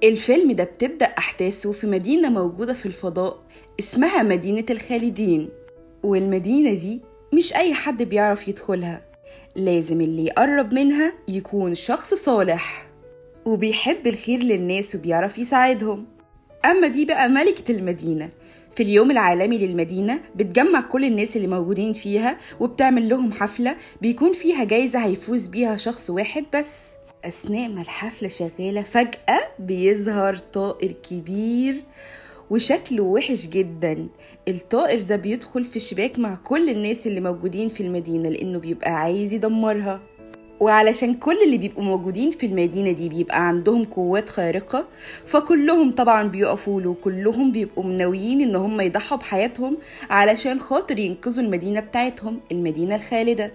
الفيلم ده بتبدأ أحداثه في مدينة موجودة في الفضاء اسمها مدينة الخالدين والمدينة دي مش أي حد بيعرف يدخلها لازم اللي يقرب منها يكون شخص صالح وبيحب الخير للناس وبيعرف يساعدهم أما دي بقى ملكة المدينة في اليوم العالمي للمدينة بتجمع كل الناس اللي موجودين فيها وبتعمل لهم حفلة بيكون فيها جايزة هيفوز بيها شخص واحد بس أثناء ما الحفلة شغالة فجأة بيظهر طائر كبير وشكله وحش جدا الطائر ده بيدخل في شباك مع كل الناس اللي موجودين في المدينة لأنه بيبقى عايز يدمرها وعلشان كل اللي بيبقوا موجودين في المدينة دي بيبقى عندهم قوات خارقة فكلهم طبعا بيقفوا له كلهم بيبقوا مناويين ان هم يضحوا بحياتهم علشان خاطر ينقذوا المدينة بتاعتهم المدينة الخالدة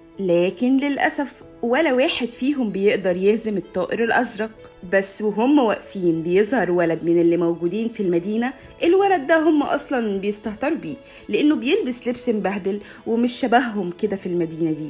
لكن للأسف ولا واحد فيهم بيقدر يهزم الطائر الأزرق بس وهم واقفين بيظهر ولد من اللي موجودين في المدينة الولد ده هم أصلا بيستهتروا بيه لأنه بيلبس لبس مبهدل ومش شبههم كده في المدينة دي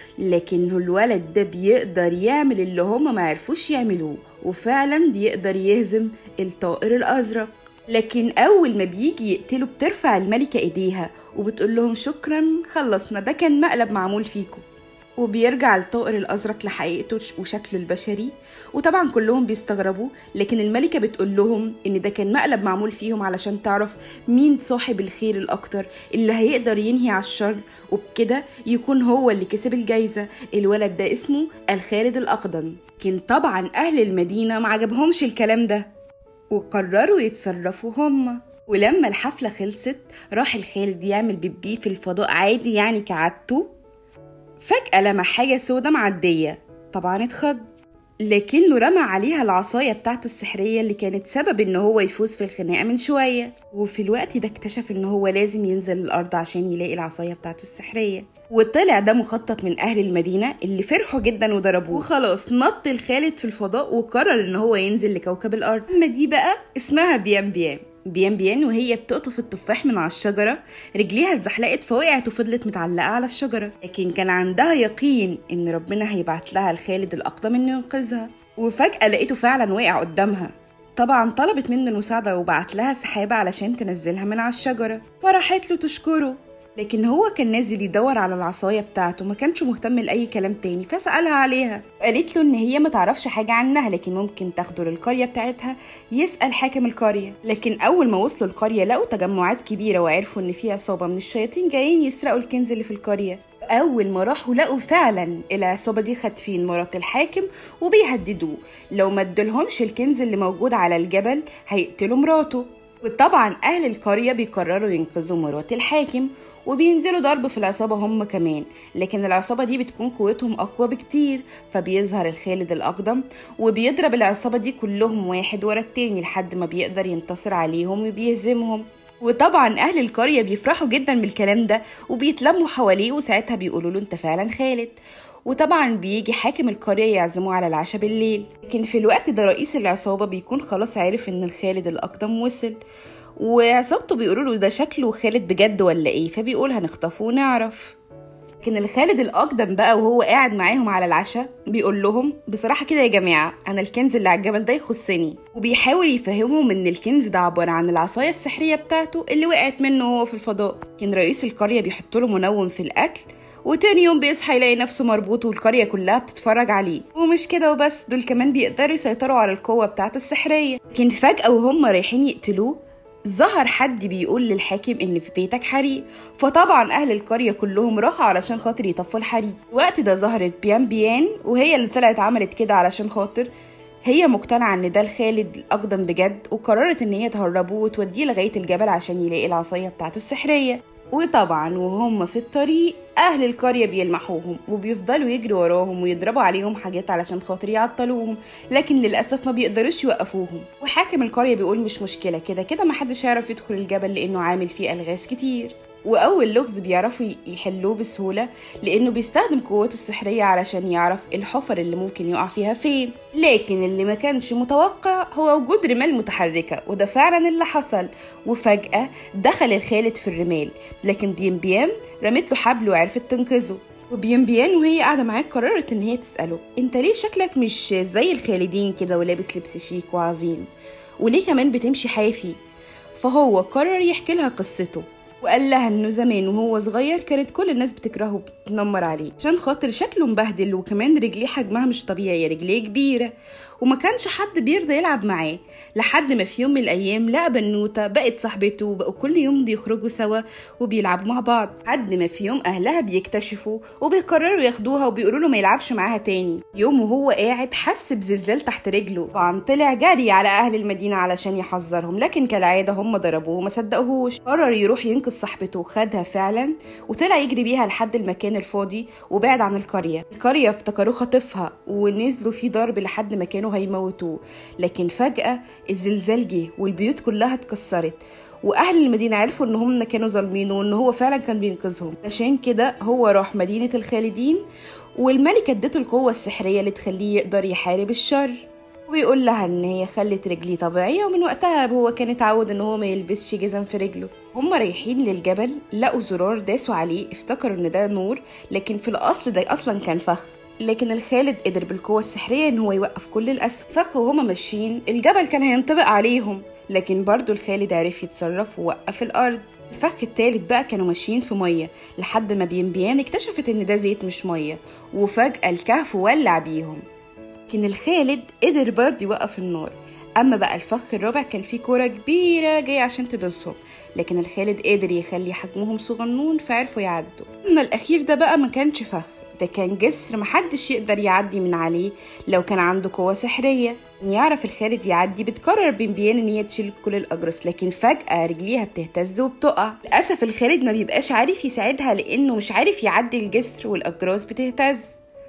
لكن الولد ده بيقدر يعمل اللي هما ما عرفوش يعملوه وفعلا بيقدر يهزم الطائر الأزرق لكن أول ما بيجي يقتله بترفع الملكة إيديها وبتقول لهم شكرا خلصنا ده كان مقلب معمول فيكم وبيرجع الطائر الأزرق لحقيقته وشكله البشري وطبعا كلهم بيستغربوا لكن الملكة بتقول لهم إن ده كان مقلب معمول فيهم علشان تعرف مين صاحب الخير الأكتر اللي هيقدر ينهي على الشر وبكده يكون هو اللي كسب الجايزة الولد ده اسمه الخالد الأقدم لكن طبعا أهل المدينة ما عجبهمش الكلام ده وقرروا يتصرفوا هما ولما الحفلة خلصت راح الخالد يعمل بيبي في الفضاء عادي يعني كعادته فجأة لمح حاجة سودة معدية طبعا اتخض لكنه رمى عليها العصاية بتاعته السحرية اللي كانت سبب ان هو يفوز في الخناقة من شوية وفي الوقت ده اكتشف ان هو لازم ينزل الارض عشان يلاقي العصاية بتاعته السحرية وطلع ده مخطط من اهل المدينة اللي فرحوا جدا وضربوه وخلاص نط الخالد في الفضاء وقرر ان هو ينزل لكوكب الارض اما دي بقى اسمها بيام بيام بيان بيان وهي بتقطف التفاح من على الشجرة رجليها اتزحلقت فوقعت وفضلت متعلقة على الشجرة لكن كان عندها يقين إن ربنا هيبعت لها الخالد الأقدم إنه ينقذها وفجأة لقيته فعلا وقع قدامها طبعا طلبت منه المساعدة وبعت لها سحابة علشان تنزلها من على الشجرة فراحت له تشكره لكن هو كان نازل يدور على العصايه بتاعته ما كانش مهتم لاي كلام تاني فسالها عليها قالت له ان هي ما تعرفش حاجه عنها لكن ممكن تاخده للقريه بتاعتها يسال حاكم القريه لكن اول ما وصلوا القريه لقوا تجمعات كبيره وعرفوا ان في عصابه من الشياطين جايين يسرقوا الكنز اللي في القريه أول ما راحوا لقوا فعلا العصابة دي خاطفين مرات الحاكم وبيهددوه لو ما ادولهمش الكنز اللي موجود على الجبل هيقتلوا مراته وطبعا أهل القرية بيقرروا ينقذوا مرات الحاكم وبينزلوا ضرب في العصابة هم كمان لكن العصابة دي بتكون قوتهم أقوى بكتير فبيظهر الخالد الأقدم وبيضرب العصابة دي كلهم واحد ورا التاني لحد ما بيقدر ينتصر عليهم وبيهزمهم وطبعا اهل القريه بيفرحوا جدا بالكلام ده وبيتلموا حواليه وساعتها بيقولوا له انت فعلا خالد وطبعا بيجي حاكم القرية يعزموه على العشاء بالليل لكن في الوقت ده رئيس العصابة بيكون خلاص عارف ان الخالد الأقدم وصل وعصابته بيقولوا له ده شكله خالد بجد ولا ايه فبيقول هنخطفه ونعرف لكن الخالد الأقدم بقى وهو قاعد معاهم على العشاء بيقول لهم بصراحة كده يا جماعة أنا الكنز اللي على الجبل ده يخصني وبيحاول يفهمهم إن الكنز ده عبارة عن العصاية السحرية بتاعته اللي وقعت منه وهو في الفضاء لكن رئيس القرية بيحط له منوم في الأكل وتاني يوم بيصحى يلاقي نفسه مربوط والقرية كلها بتتفرج عليه ومش كده وبس دول كمان بيقدروا يسيطروا على القوة بتاعته السحرية لكن فجأة وهم رايحين يقتلوه ظهر حد بيقول للحاكم ان في بيتك حريق فطبعا اهل القريه كلهم راحوا علشان خاطر يطفوا الحريق الوقت ده ظهرت بيان بيان وهي اللي طلعت عملت كده علشان خاطر هي مقتنعة ان ده الخالد الاقدم بجد وقررت ان هي تهربه وتوديه لغاية الجبل عشان يلاقي العصاية بتاعته السحرية وطبعا وهم في الطريق أهل القرية بيلمحوهم وبيفضلوا يجروا وراهم ويضربوا عليهم حاجات علشان خاطر يعطلوهم لكن للأسف ما بيقدروش يوقفوهم وحاكم القرية بيقول مش مشكلة كده كده محدش هيعرف يدخل الجبل لأنه عامل فيه ألغاز كتير وأول لغز بيعرفوا يحلوه بسهولة لأنه بيستخدم قوته السحرية علشان يعرف الحفر اللي ممكن يقع فيها فين لكن اللي ما كانش متوقع هو وجود رمال متحركة وده فعلا اللي حصل وفجأة دخل الخالد في الرمال لكن بيم بيام رمت له حبل وعرفت تنقذه وبينبيان وهي قاعدة معاه قررت إن هي تسأله أنت ليه شكلك مش زي الخالدين كده ولابس لبس شيك وعظيم وليه كمان بتمشي حافي فهو قرر يحكي لها قصته وقال لها انه زمان وهو صغير كانت كل الناس بتكرهه وبتنمر عليه عشان خاطر شكله مبهدل وكمان رجليه حجمها مش طبيعي رجليه كبيره وما كانش حد بيرضى يلعب معاه لحد ما في يوم من الايام لقى بنوته بقت صاحبته وبقوا كل يوم بيخرجوا سوا وبيلعبوا مع بعض لحد ما في يوم اهلها بيكتشفوا وبيقرروا ياخدوها وبيقولوا له ما يلعبش معاها تاني يوم وهو قاعد حس بزلزال تحت رجله طبعا طلع جري على اهل المدينه علشان يحذرهم لكن كالعاده هم ضربوه وما صدقوهوش قرر يروح ينقذ صاحبته وخدها فعلا وطلع يجري بيها لحد المكان الفاضي وبعد عن القريه القريه افتكروه خاطفها ونزلوا فيه ضرب لحد ما كانوا هيموتوه لكن فجاه الزلزال جه والبيوت كلها اتكسرت واهل المدينه عرفوا ان هم كانوا ظالمينه وان هو فعلا كان بينقذهم عشان كده هو راح مدينه الخالدين والملكه ادته القوه السحريه اللي تخليه يقدر يحارب الشر ويقول لها ان هي خلت رجليه طبيعيه ومن وقتها هو كان اتعود ان هو ما يلبسش جزم في رجله هما رايحين للجبل لقوا زرار داسوا عليه افتكروا ان ده نور لكن في الاصل ده اصلا كان فخ لكن الخالد قدر بالقوة السحرية ان هو يوقف كل الأسهم فخ وهما ماشيين الجبل كان هينطبق عليهم لكن برضو الخالد عرف يتصرف ووقف الأرض الفخ التالت بقى كانوا ماشيين في مية لحد ما بينبيان اكتشفت ان ده زيت مش مية وفجأة الكهف ولع بيهم لكن الخالد قدر برضه يوقف النار اما بقى الفخ الرابع كان فيه كوره كبيره جايه عشان تدوسهم لكن الخالد قدر يخلي حجمهم صغنون فعرفوا يعدوا اما الاخير ده بقى ما كانش فخ ده كان جسر محدش يقدر يعدي من عليه لو كان عنده قوة سحرية يعرف الخالد يعدي بتقرر بينبيان ان هي تشيل كل الاجرس لكن فجأة رجليها بتهتز وبتقع للأسف الخالد ما بيبقاش عارف يساعدها لأنه مش عارف يعدي الجسر والأجراس بتهتز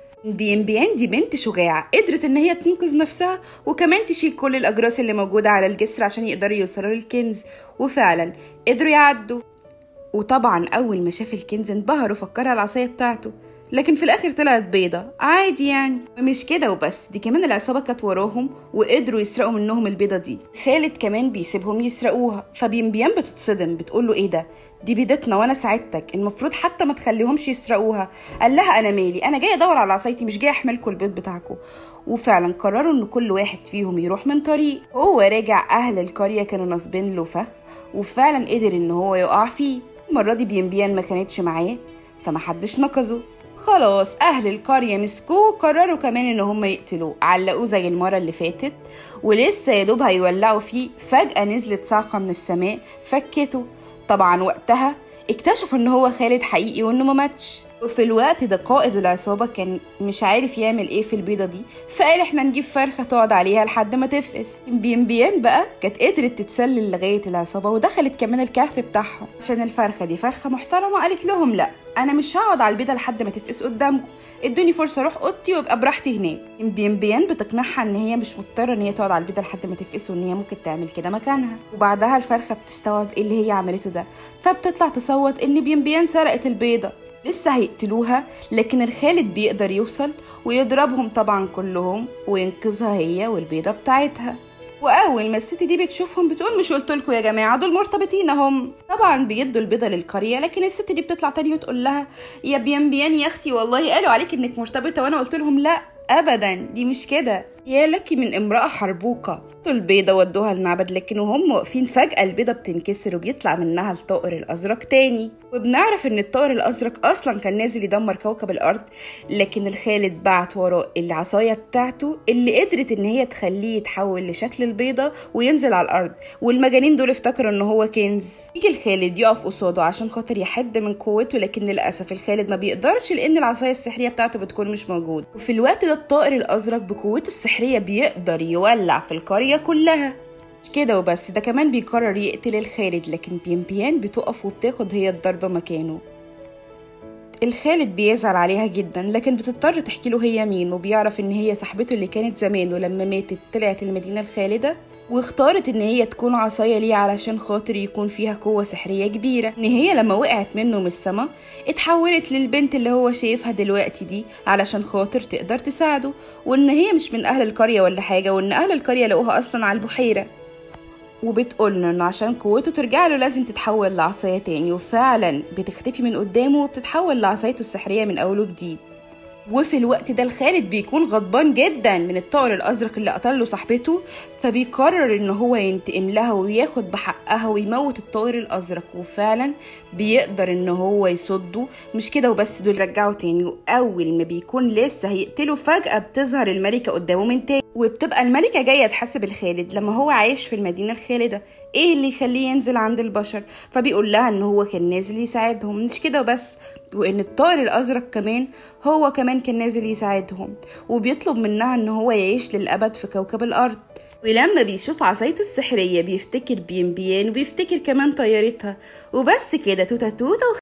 بينبيان دي بنت شجاعة قدرت ان هي تنقذ نفسها وكمان تشيل كل الاجراس اللي موجودة على الجسر عشان يقدروا يوصلوا للكنز وفعلا قدروا يعدوا وطبعا اول ما شاف الكنز انبهر وفكرها العصاية بتاعته لكن في الاخر طلعت بيضة عادي يعني ومش كده وبس دي كمان العصابة كانت وراهم وقدروا يسرقوا منهم البيضة دي خالد كمان بيسيبهم يسرقوها فبينبيان بتتصدم بتقوله ايه ده دي بيضتنا وانا ساعدتك المفروض حتى ما تخليهمش يسرقوها قال لها انا مالي انا جاي ادور على عصايتي مش جاي احملكوا البيض بتاعكم وفعلا قرروا ان كل واحد فيهم يروح من طريق هو راجع اهل القريه كانوا ناصبين له فخ وفعلا قدر ان هو يقع فيه المره دي بينبيان ما كانتش معاه فمحدش نقذه خلاص اهل القريه مسكوه وقرروا كمان ان هم يقتلوه علقوه زي المره اللي فاتت ولسه يا دوب هيولعوا فيه فجاه نزلت صاعقه من السماء فكته طبعا وقتها اكتشفوا ان هو خالد حقيقي وانه ما ماتش وفي الوقت ده قائد العصابة كان مش عارف يعمل ايه في البيضة دي فقال احنا نجيب فرخة تقعد عليها لحد ما تفقس بينبيان بقى كانت قدرت تتسلل لغاية العصابة ودخلت كمان الكهف بتاعهم عشان الفرخة دي فرخة محترمة قالت لهم لا انا مش هقعد على البيضة لحد ما تفقس قدامكم ادوني فرصة اروح اوضتي وابقى براحتي هناك بينبيان بتقنعها ان هي مش مضطرة ان هي تقعد على البيضة لحد ما تفقس وان هي ممكن تعمل كده مكانها وبعدها الفرخة بتستوعب ايه اللي هي عملته ده فبتطلع تصوت ان بينبيان سرقت البيضة لسه هيقتلوها لكن الخالد بيقدر يوصل ويضربهم طبعا كلهم وينقذها هي والبيضة بتاعتها واول ما الست دي بتشوفهم بتقول مش قلت لكم يا جماعه دول مرتبطين هم طبعا بيدوا البيضه للقريه لكن الست دي بتطلع تاني وتقول لها يا بيان يا اختي والله قالوا عليك انك مرتبطه وانا قلت لهم لا ابدا دي مش كده يا لك من امرأة حربوقة البيضة ودوها المعبد لكن وهم واقفين فجأة البيضة بتنكسر وبيطلع منها الطائر الأزرق تاني وبنعرف إن الطائر الأزرق أصلا كان نازل يدمر كوكب الأرض لكن الخالد بعت وراه العصاية بتاعته اللي قدرت إن هي تخليه يتحول لشكل البيضة وينزل على الأرض والمجانين دول افتكروا إن هو كنز يجي الخالد يقف قصاده عشان خاطر يحد من قوته لكن للأسف الخالد ما بيقدرش لأن العصاية السحرية بتاعته بتكون مش موجود وفي الوقت ده الطائر الأزرق بقوته السحرية السحرية بيقدر يولع في القرية كلها مش كده وبس ده كمان بيقرر يقتل الخالد لكن بينبيان بتقف وبتاخد هي الضربة مكانه الخالد بيزعل عليها جدا لكن بتضطر تحكي له هي مين وبيعرف ان هي صاحبته اللي كانت زمان ولما ماتت طلعت المدينة الخالدة واختارت ان هي تكون عصاية ليه علشان خاطر يكون فيها قوة سحرية كبيرة ان هي لما وقعت منه من السما اتحولت للبنت اللي هو شايفها دلوقتي دي علشان خاطر تقدر تساعده وان هي مش من اهل القرية ولا حاجة وان اهل القرية لقوها اصلا على البحيرة وبتقول له انه عشان قوته ترجع له لازم تتحول لعصاية تاني وفعلا بتختفي من قدامه وبتتحول لعصايته السحرية من أول وجديد وفي الوقت ده الخالد بيكون غضبان جدا من الطائر الازرق اللي قتل له صاحبته فبيقرر ان هو ينتقم لها وياخد بحقها ويموت الطائر الازرق وفعلا بيقدر ان هو يصده مش كده وبس دول رجعوا تاني واول ما بيكون لسه هيقتله فجاه بتظهر الملكه قدامه من تاني وبتبقى الملكه جايه تحاسب الخالد لما هو عايش في المدينه الخالده ايه اللي يخليه ينزل عند البشر فبيقول لها ان هو كان نازل يساعدهم مش كده وبس وان الطائر الازرق كمان هو كمان كان نازل يساعدهم وبيطلب منها ان هو يعيش للابد في كوكب الارض ولما بيشوف عصايته السحرية بيفتكر بيمبيان وبيفتكر كمان طيارتها وبس كده توتا توتا